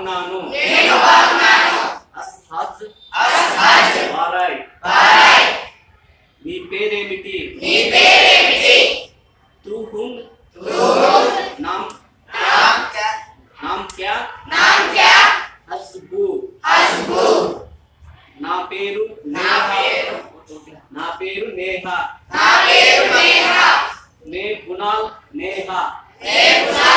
బాగున్నాను అస్ హజ్ బారాయ్ నీ పేరేమిటి తూ హుం నామ్ నామ్ క్యా హస్బు నా పేరు నేహ నా పేరు నేహ నే గుణాల్ నేహ